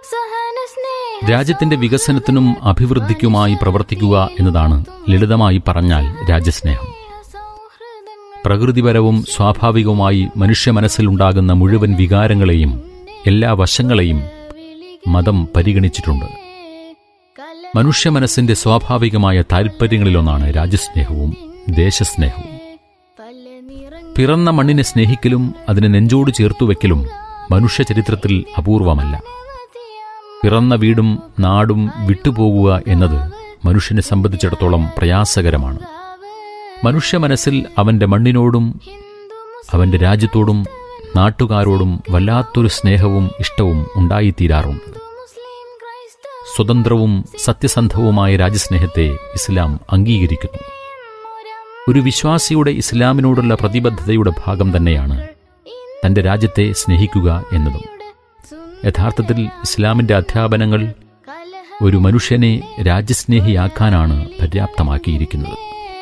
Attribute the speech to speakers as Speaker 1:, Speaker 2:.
Speaker 1: രാജ്യത്തിന്റെ വികസനത്തിനും അഭിവൃദ്ധിക്കുമായി പ്രവർത്തിക്കുക എന്നതാണ് ലളിതമായി പറഞ്ഞാൽ രാജ്യസ്നേഹം പ്രകൃതിപരവും സ്വാഭാവികവുമായി മനുഷ്യ മനസ്സിലുണ്ടാകുന്ന മുഴുവൻ വികാരങ്ങളെയും എല്ലാ വശങ്ങളെയും മതം പരിഗണിച്ചിട്ടുണ്ട് മനുഷ്യ മനസ്സിന്റെ സ്വാഭാവികമായ താൽപ്പര്യങ്ങളിലൊന്നാണ് രാജ്യസ്നേഹവും ദേശസ്നേഹവും പിറന്ന മണ്ണിനെ സ്നേഹിക്കലും അതിനെ നെഞ്ചോട് ചേർത്തുവെക്കലും മനുഷ്യ ചരിത്രത്തിൽ അപൂർവമല്ല പിറന്ന വീടും നാടും വിട്ടുപോകുക എന്നത് മനുഷ്യനെ സംബന്ധിച്ചിടത്തോളം പ്രയാസകരമാണ് മനുഷ്യ മനസ്സിൽ അവന്റെ മണ്ണിനോടും അവന്റെ രാജ്യത്തോടും നാട്ടുകാരോടും വല്ലാത്തൊരു സ്നേഹവും ഇഷ്ടവും ഉണ്ടായിത്തീരാറുണ്ട് സ്വതന്ത്രവും സത്യസന്ധവുമായ രാജ്യസ്നേഹത്തെ ഇസ്ലാം അംഗീകരിക്കുന്നു ഒരു വിശ്വാസിയുടെ ഇസ്ലാമിനോടുള്ള പ്രതിബദ്ധതയുടെ ഭാഗം തന്നെയാണ് തന്റെ രാജ്യത്തെ സ്നേഹിക്കുക എന്നതും യഥാർത്ഥത്തിൽ ഇസ്ലാമിന്റെ അധ്യാപനങ്ങൾ ഒരു മനുഷ്യനെ രാജ്യസ്നേഹിയാക്കാനാണ് പര്യാപ്തമാക്കിയിരിക്കുന്നത്